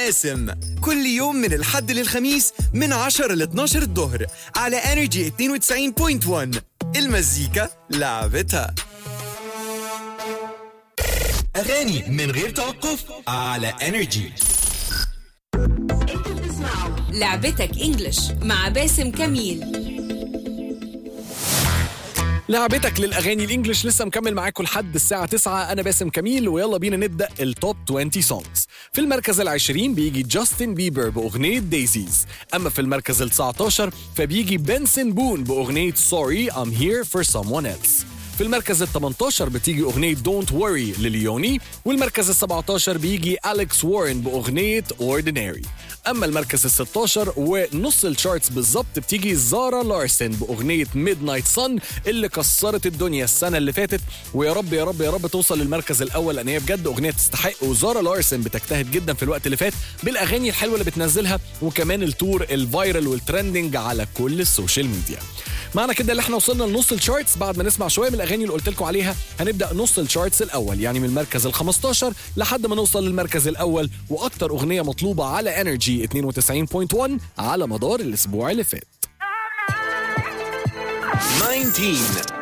باسم كل يوم من الحد للخميس من 10 ل 12 الظهر على انرجي 92.1 المزيكا لعبتها أغاني من غير توقف على انرجي لعبتك انجلش مع باسم كميل لعبتك للاغاني الانجليش لسه مكمل معاكم لحد الساعه 9 انا باسم كميل ويلا بينا نبدا التوب 20 سونجز في المركز ال20 بيجي جاستن بيبر باغنيه دايزيز اما في المركز ال19 فبيجي بنسن بون باغنيه سوري ام هير فور someone else في المركز ال 18 بتيجي أغنية دونت وري لليوني والمركز ال 17 بيجي أليكس وارن بأغنية Ordinary أما المركز ال 16 ونص الشارتس بالظبط بتيجي زارا لارسن بأغنية ميد نايت صن اللي كسرت الدنيا السنة اللي فاتت ويا رب يا رب يا رب توصل للمركز الأول لأن هي بجد أغنية تستحق وزارا لارسن بتجتهد جدا في الوقت اللي فات بالأغاني الحلوة اللي بتنزلها وكمان التور الفايرال والترندنج على كل السوشيال ميديا معنى كده اللي احنا وصلنا لنص الشارتس بعد ما نسمع شويه من الاغاني اللي قلت لكم عليها هنبدا نص الشارتس الاول يعني من المركز ال 15 لحد ما نوصل للمركز الاول واكتر اغنيه مطلوبه على انرجي 92.1 على مدار الاسبوع اللي فات 19